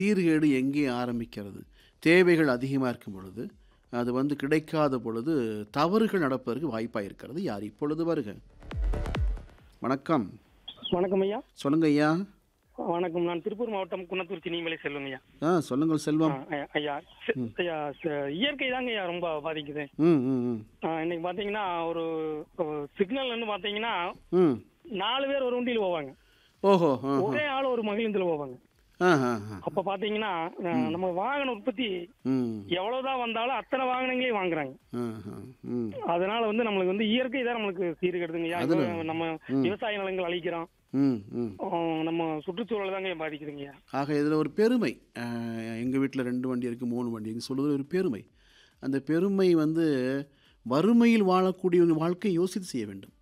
சீர்கேடு எங்கே ஆரம்பிக்கிறது தேவைகள் அதிகமாக இருக்கும் பொழுது அது வந்து கிடைக்காத பொழுது தவறுகள் நடப்பதற்கு வாய்ப்பாக இருக்கிறது யார் இப்பொழுது வருக வணக்கம் வணக்கம் ஐயா சொல்லுங்க ஐயா வணக்கம் நான் திருப்பூர் மாவட்டம் குன்னத்தூர் சினிமலை செல்வம் ஐயா ஆ சொல்லுங்கள் ஆ, செல்வம் ஐயா, ஐயா ச- ஐயா ச- இயற்கை தாங்க ஐயா ரொம்ப பாதிக்குது ம் ம் ம் ஆ, இன்னைக்கு பாத்தீங்கன்னா ஒரு சிக்னல் வந்து பாத்தீங்கன்னா ம் நாலு பேர் ஒரு வண்டியில போவாங்க ஓஹோ ஆ ஒரே ஆள் ஒரு மகிழுந்துல போவாங்க ஆ ஆ ஆ அப்ப பாத்தீங்கன்னா ஆ, நம்ம வாகன உற்பத்தி ம் எவ்வளவுதான் வந்தாலும் அத்தனை வாகனங்களையும் வாங்குறாங்க ஆ ஆ ம் அதனால வந்து நம்மளுக்கு வந்து இயற்கை தான் நம்மளுக்கு சீர்கெடுதுங்க ஐயா அதுல- இப்ப நம்ம விவசாய நிலங்கள் அழிக்கிறோம் ம் ம் ஆ, நம்ம சுற்றுச்சூழல் தாங்க பாதிக்குதுங்க ஐயா ஆக இதில் ஒரு பெருமை எங்கள் வீட்டில் ரெண்டு வண்டி இருக்குது மூணு வண்டி இருக்குது சொல்லுவது ஒரு பெருமை அந்த பெருமை வந்து வறுமையில் வாழக்கூடியவங்க வாழ்க்கையை யோசித்து செய்ய வேண்டும்